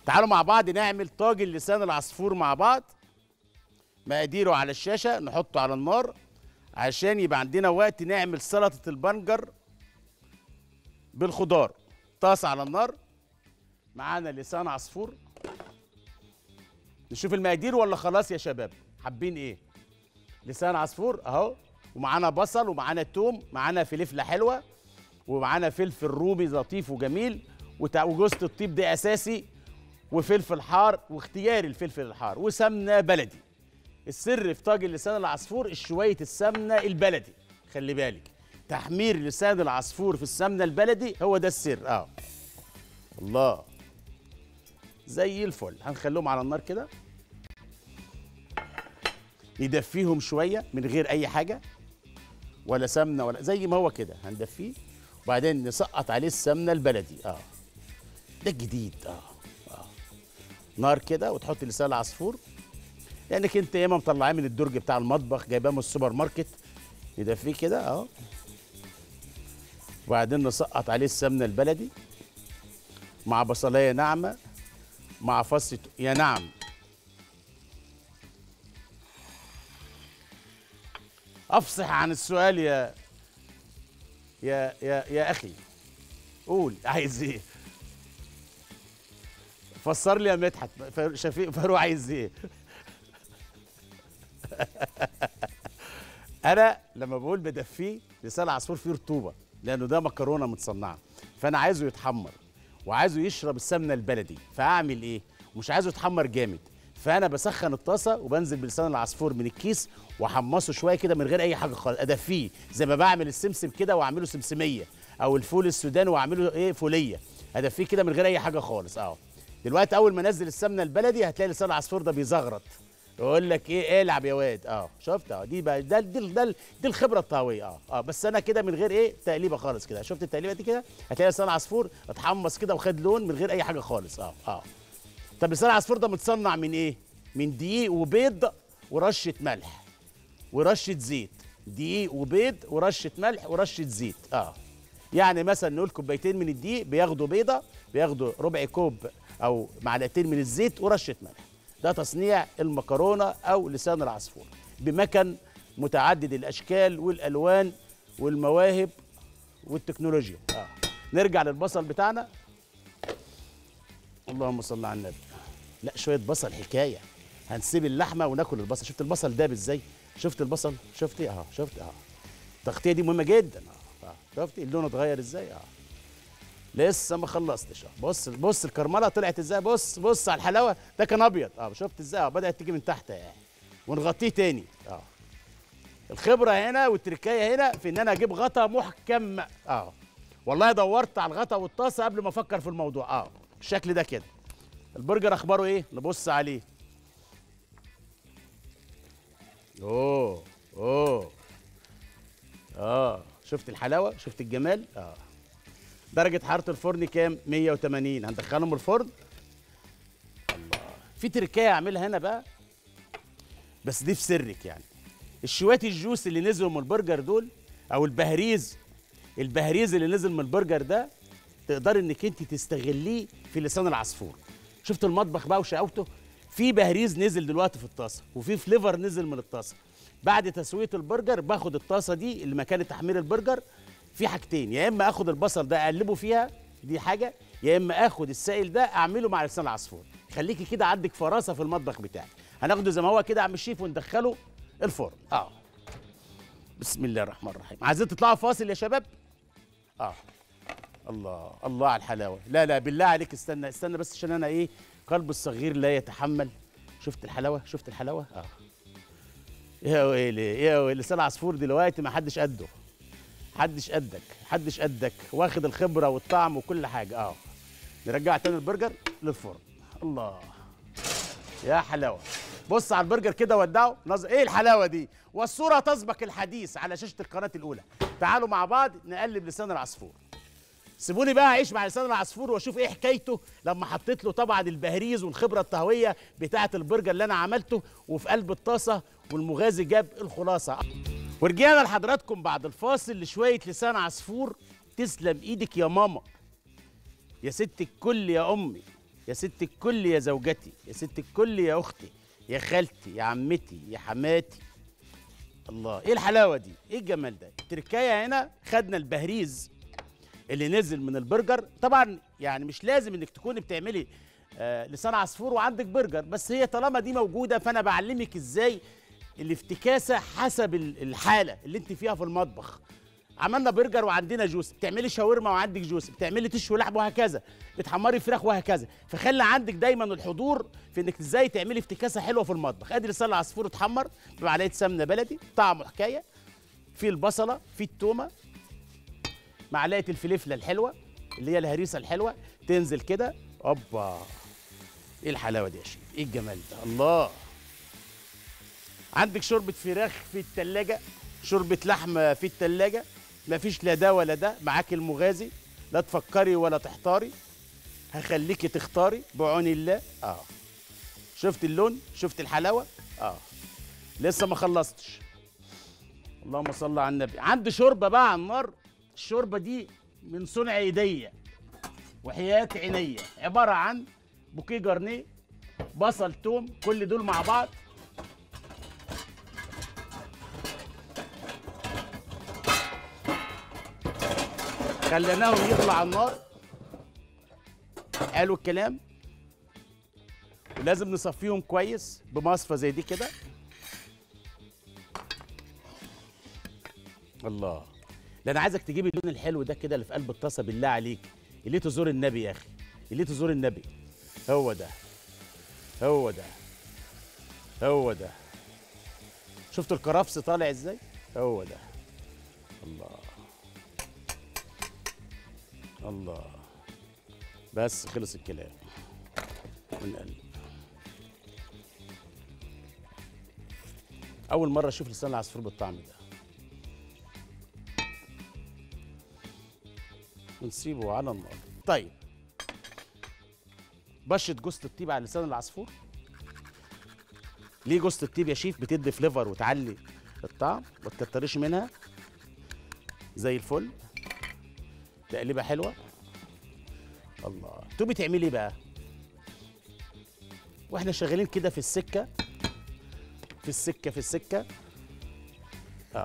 تعالوا مع بعض نعمل طاجن لسان العصفور مع بعض مقاديره على الشاشه نحطه على النار عشان يبقى عندنا وقت نعمل سلطه البنجر بالخضار طاسه على النار معانا لسان عصفور نشوف المقادير ولا خلاص يا شباب حابين ايه لسان عصفور اهو ومعانا بصل ومعانا توم معانا فلفله حلوه ومعانا فلفل رومي لطيف وجميل وتع- وجوزة الطيب ده اساسي وفلفل حار واختياري الفلفل الحار وسمنه بلدي السر في طاجن لسان العصفور شويه السمنه البلدي خلي بالك تحمير لسان العصفور في السمنه البلدي هو ده السر اه الله زي الفل هنخليهم على النار كده ندفيهم شويه من غير اي حاجه ولا سمنه ولا زي ما هو كده هندفيه وبعدين نسقط عليه السمنه البلدي اه ده الجديد اه اه نار كده وتحط لسان العصفور لانك انت ياما مطلعاه من الدرج بتاع المطبخ جايباه من السوبر ماركت ندفيه كده اه وبعدين نسقط عليه السمنه البلدي مع بصلايه ناعمه مع فص ت- يا نعم افصح عن السؤال يا يا يا يا اخي قول عايز ايه فسر لي يا مدحت فاروق- شفيق فاروق عايز ايه انا لما بقول بدفيه لسان العصفور فيه رطوبه لانه ده مكرونه متصنعه فانا عايزه يتحمر وعايزه يشرب السمنه البلدي فاعمل ايه مش عايزه يتحمر جامد فانا بسخن الطاسه وبنزل بلسان العصفور من الكيس واحمصه شويه كده من غير اي حاجه خالص ادفيه زي ما بعمل السمسم كده واعمله سمسميه او الفول السوداني واعمله ايه فوليه ادفيه كده من غير اي حاجه خالص اه دلوقتي اول ما انزل السمنه البلدي هتلاقي لسان العصفور ده بيزغرط يقول لك ايه العب يا واد اه شفت اه دي بقى ده دي ده دي الخبره الطهويه اه اه بس انا كده من غير ايه تقليبه خالص كده شفت التقليبه دي كده هتلاقي لسان العصفور اتحمص كده وخد لون من غير اي حاجه خالص اه اه طب لسان العصفور ده متصنع من ايه من دقيق وبيض ورشه ملح ورشه زيت دقيق وبيض ورشه ملح ورشه زيت اه يعني مثلا نقول كوبايتين من الدقيق بياخدوا بيضه بياخدوا ربع كوب او معلقتين من الزيت ورشه ملح ده تصنيع المكرونه او لسان العصفور بمكن متعدد الاشكال والالوان والمواهب والتكنولوجيا آه. نرجع للبصل بتاعنا اللهم صل على النبي لا شويه بصل حكايه هنسيب اللحمه وناكل البصل شفت البصل داب ازاي شفت البصل شفت اه شفت اه التغطيه دي مهمه جدا اه, آه. شفت اللون اتغير ازاي اه لسه ما خلصتش اه بص بص الكرمله طلعت ازاي بص بص على الحلاوه ده كان ابيض اه شفت ازاي اه بدات تيجي من تحت يعني ونغطيه تاني اه الخبره هنا والتركايه هنا في ان انا اجيب غطا محكم اه والله دورت على الغطا والطاسه قبل ما افكر في الموضوع اه الشكل ده كده البرجر اخباره ايه نبص عليه اوه اوه اه شفت الحلاوه شفت الجمال اه درجه حراره الفرن كام 180 هندخلهم الفرن الله في تركايه اعملها هنا بقى بس دي في سرك يعني الشوات الجوس اللي نزلوا من البرجر دول او البهريز البهريز اللي نزل من البرجر ده تقدر انك انت تستغليه في لسان العصفور شفت المطبخ بقى وشقاوته في بهريز نزل دلوقتي في الطاسه وفي فليفر نزل من الطاسه بعد تسويه البرجر باخد الطاسه دي اللي مكان تحمير البرجر في حاجتين يا اما اخد البصل ده اقلبه فيها دي حاجه يا اما اخد السائل ده اعمله مع لسان العصفور خليكي كده عندك فراسه في المطبخ بتاعك هناخده زي ما هو كده يا عم الشيف وندخله الفرن اه بسم الله الرحمن الرحيم عايزين تطلعوا فاصل يا شباب اه الله الله على الحلاوه لا لا بالله عليك استنى استنى بس عشان انا ايه قلب الصغير لا يتحمل شفت الحلاوه شفت الحلاوه اه يا ويلي يا ويلي لسان عصفور دلوقتي ما حدش قده حدش قدك حدش قدك واخد الخبره والطعم وكل حاجه اه نرجع تاني البرجر للفرن الله يا حلاوه بص على البرجر كده ودعه نظر ايه الحلاوه دي والصوره تسبق الحديث على شاشه القناه الاولى تعالوا مع بعض نقلب لسان العصفور سيبوني بقى اعيش مع لسان العصفور واشوف ايه حكايته لما حطيت له طبعا البهريز والخبره الطهويه بتاعه البرجر اللي انا عملته وفي قلب الطاسه والمغازي جاب الخلاصه ورجعنا لحضراتكم بعد الفاصل لشويه لسان عصفور تسلم ايدك يا ماما يا ست الكل يا امي يا ست الكل يا زوجتي يا ست الكل يا اختي يا خالتي يا عمتي يا حماتي الله ايه الحلاوه دي ايه الجمال ده التركايه هنا خدنا البهريز اللي نزل من البرجر طبعا يعني مش لازم انك تكوني بتعملي آه لسان عصفور وعندك برجر بس هي طالما دي موجوده فانا بعلمك ازاي الافتكاسه حسب ال- الحاله اللي انت فيها في المطبخ عملنا برجر وعندنا جوس بتعملي شاورما وعندك جوس بتعملي تشوي لحم وهكذا بتحمري فراخ وهكذا فخلي عندك دايما الحضور في انك ازاي تعملي افتكاسه حلوه في المطبخ ادي لسان العصفور اتحمر بمعلقه سمنه بلدي طعمه حكايه في البصله في التومه معلقه الفلفله الحلوه اللي هي الهريسه الحلوه تنزل كده اوبا ايه الحلاوه دي يا شيخ ايه الجمال ده الله عندك شوربه فراخ في التلاجة شوربه لحمه في التلاجة مفيش لا ده ولا ده معاك المغازي لا تفكري ولا تحتاري هخليكي تختاري بعون الله اه شفت اللون شفت الحلاوه اه لسه ما خلصتش اللهم صل على النبي عندي شوربه بقى على النار الشوربه دي من صنع ايديا وحياة عينيا عباره عن بوكيه جرنيه بصل توم كل دول مع بعض خليناهم يطلع على النار حلو الكلام ولازم نصفيهم كويس بمصفى زي دي كده الله ده انا عايزك تجيب اللون الحلو ده كده اللي في قلب الطاسه بالله عليك اللي تزور النبي يا اخي اللي تزور النبي هو ده هو ده هو ده شفتوا الكرفس طالع ازاي هو ده الله الله بس خلص الكلام من قلب اول مره اشوف لسان العصفور بالطعم ده ونسيبه على النار طيب بشة جوزة الطيب على لسان العصفور ليه جوزة الطيب يا شيف بتدي فليفر وتعلي الطعم ما تكتريش منها زي الفل تقليبه حلوه الله تقومي تعملي ايه بقى واحنا شغالين كده في السكه في السكه في السكه اه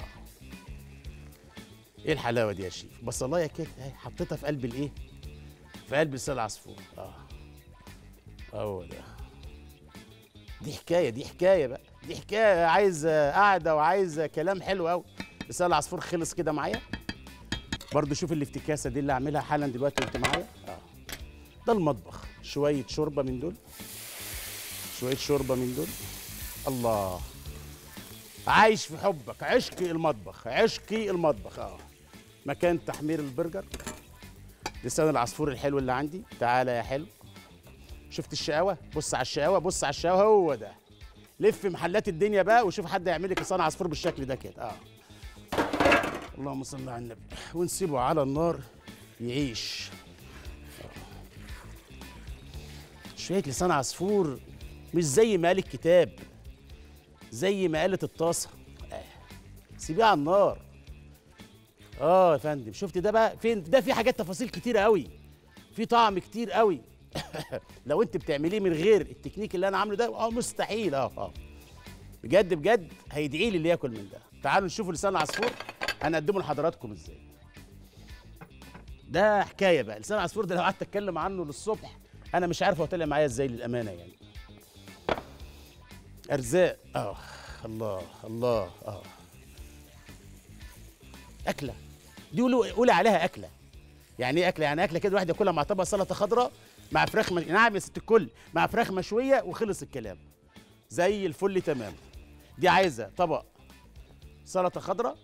ايه الحلاوه دي يا شيف بصلايه كده اهي حطيتها في قلب الايه في قلب لسان العصفور اه هو ده دي حكايه دي حكايه بقى دي حكايه عايز قعده وعايز كلام حلو قوي لسان العصفور خلص كده معايا برضو شوف الافتكاسه دي اللي اعملها حالا دلوقتي وانت معايا اه ده المطبخ شويه شوربه من دول شويه شوربه من دول الله عايش في حبك عشقي المطبخ عشقي المطبخ اه مكان تحمير البرجر لسان العصفور الحلو اللي عندي تعالى يا حلو شفت الشقاوه بص على الشقاوه بص على الشقاوه هو ده لف محلات الدنيا بقى وشوف حد يعمل لك لسان عصفور بالشكل ده كده اه اللهم صل على النبي ونسيبه على النار يعيش شويه لسان عصفور مش زي ما قال الكتاب زي ما قالت الطاسه آه. سيبيه على النار اه يا فندم شفت ده بقى فين ده في حاجات تفاصيل كتيره قوي في طعم كتير قوي لو انت بتعمليه من غير التكنيك اللي انا عامله ده اه مستحيل اه اه بجد بجد هيدعي لي اللي ياكل من ده تعالوا نشوفوا لسان العصفور هنقدمه لحضراتكم ازاي ده حكايه بقى لسان العصفور ده لو قعدت اتكلم عنه للصبح انا مش عارف هو طلع معايا ازاي للامانه يعني ارزاق اه الله الله اه اكله دي قولوا قولي عليها اكله يعني ايه اكله يعني اكله كده الواحد ياكلها مع طبق سلطه خضراء مع فراخ مش... نعم يا ست الكل مع فراخ مشويه وخلص الكلام زي الفل تمام دي عايزه طبق سلطه خضراء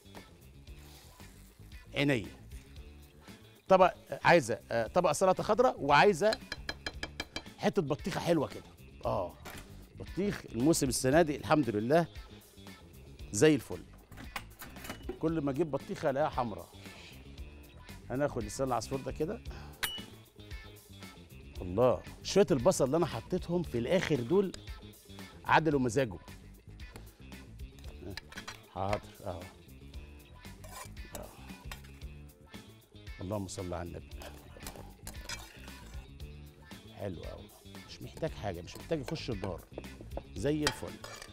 عينيه طبق عايزه آه، طبق سلطه خضراء وعايزه حته بطيخه حلوه كده اه بطيخ الموسم السنه دي الحمد لله زي الفل كل ما اجيب بطيخه الاقيها حمراء هناخد لسان العصفور ده كده الله شويه البصل اللي انا حطيتهم في الاخر دول عدلوا مزاجه حاضر اهو أهو. اللهم صل على النبي حلو قوي مش محتاج حاجه مش محتاج يخش النار زي الفل